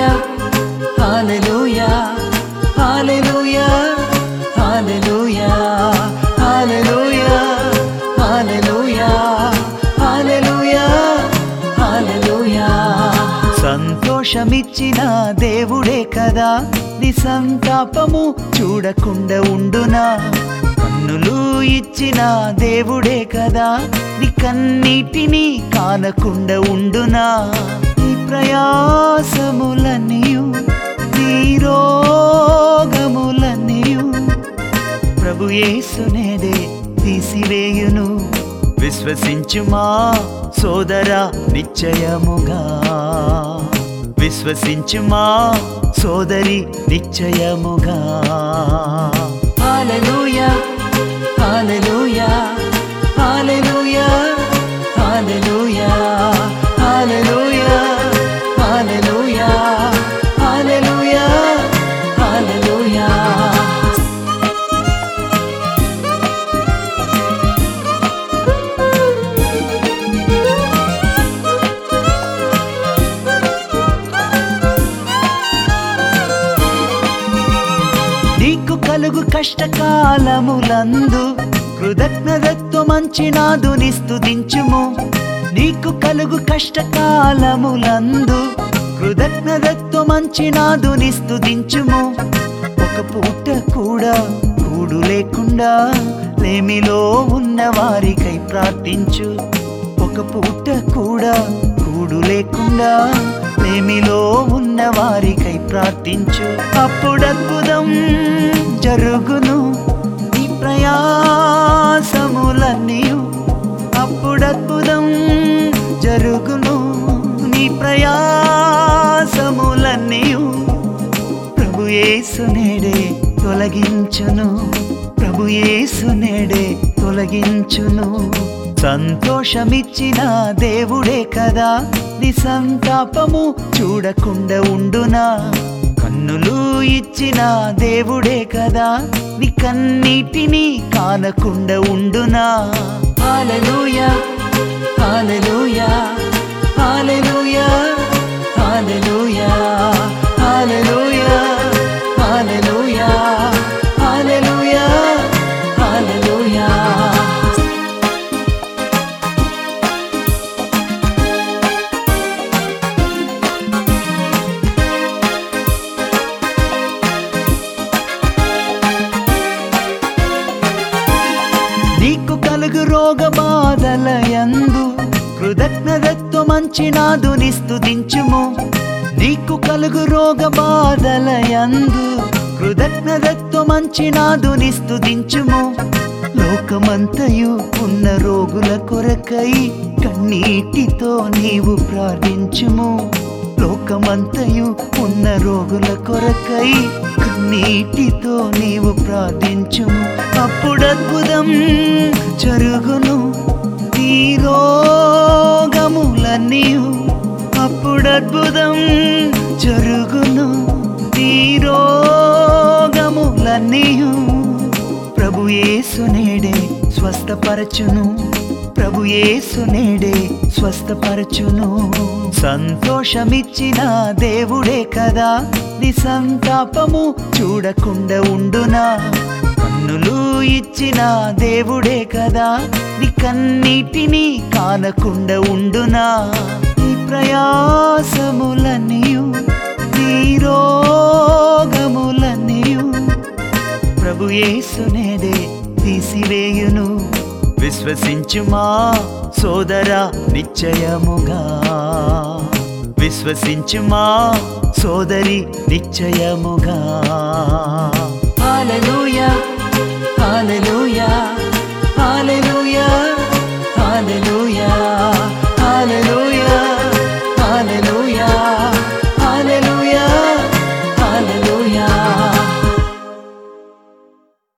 హల్లెలూయా హల్లెలూయా హల్లెలూయా హల్లెలూయా హల్లెలూయా హల్లెలూయా హల్లెలూయా హల్లెలూయా సంతోషమిచ్చిన దేవుడే కదా నీ సంతాపము చూడకుండా ఉండునా కన్నులు ఇచ్చిన దేవుడే కదా నీ కన్నీటిని కానకుండా ఉండునా నీ ప్రయాసములన్నీయు నీ రోగములన్నీయు ప్రభు యేసునేదే తీసివేయును విశ్వసించుమా సోదరా నిశ్చయముగా విశ్వసించుమా సోదరి నిశ్చయముగా హల్లెలూయా హల్లెలూయా హల్లెలూయా హల్లెలూయా హల్లెలూయా హల్లెలూయా హల్లెలూయా హల్లెలూయా నీకు కలుగు కష్టకాలములందు కృతజ్ఞతతో మంచి నాదుని స్తుతించుము నీకు కలుగు కష్టకాలములందు కృతజ్ఞతతో మంచి నాదుని స్తుతించుము ఒక పూట కూడా కూడు లేకుండా లేమిలో ఉన్న వారికై ప్రార్థించు ఒక పూట కూడా కూడు లేకుండా లేమిలో ఉన్న వారికై ప్రార్థించు అప్పుడు అద్భుతం జరుగును నీ ప్రయాసములన్నీయు అప్పుడు అద్భుతం జరుగును నీ ప్రయాసములన్నీయు ప్రభు యేసు నేడే తొలగించును ప్రభు యేసు నేడే తొలగించును సంతోషమిచ్చిన దేవుడే కదా నీ సంతాపము చూడకుండా ఉండునా కన్నులు ఇచ్చిన దేవుడే కదా నీ కన్నీటిని కానకుండా ఉండునా హల్లెలూయా హల్లెలూయా హల్లెలూయా హల్లెలూయా హల్లెలూయా హల్లెలూయా హల్లెలూయా హల్లెలూయా నీకు కలుగు రోగ బాధలయందు కృతజ్ఞతతో మంచి నాదుని స్తుతించుము నీకు కలుగు రోగ బాధలయందు కృతజ్ఞతతో మంచి నాదుని స్తుతించుము లోకమంతయు ఉన్న రోగుల కొరకై కన్నీటితో నీవు ప్రార్థించుము లోకమంతయు ఉన్న రోగుల కొరకై కన్నీటితో నీవు ప్రార్థించుము అప్పుడు అద్భుతం జరుగును నీ రోగములన్నీయు అప్పుడు అద్భుతం జరుగును నీ రోగములన్నీయు ప్రభు యేసు నేడే స్వస్థపరచును ప్రభు యేసు నేడే స్వస్థపరచును సంతోషమిచ్చిన దేవుడే కదా నీ సంతాపము చూడకుండా ఉండునా కన్నులు ఇచ్చిన దేవుడే కదా నీ కన్నీటిని కానకుండా ఉండునా నీ ప్రయాసములన్నీయు నీ రోగములన్నీయు ప్రభు యేసునేదే తీసివేయును విశ్వసించుమా సోదరా నిశ్చయముగా విశ్వసించుమా సోదరి నిశ్చయముగా హల్లెలూయా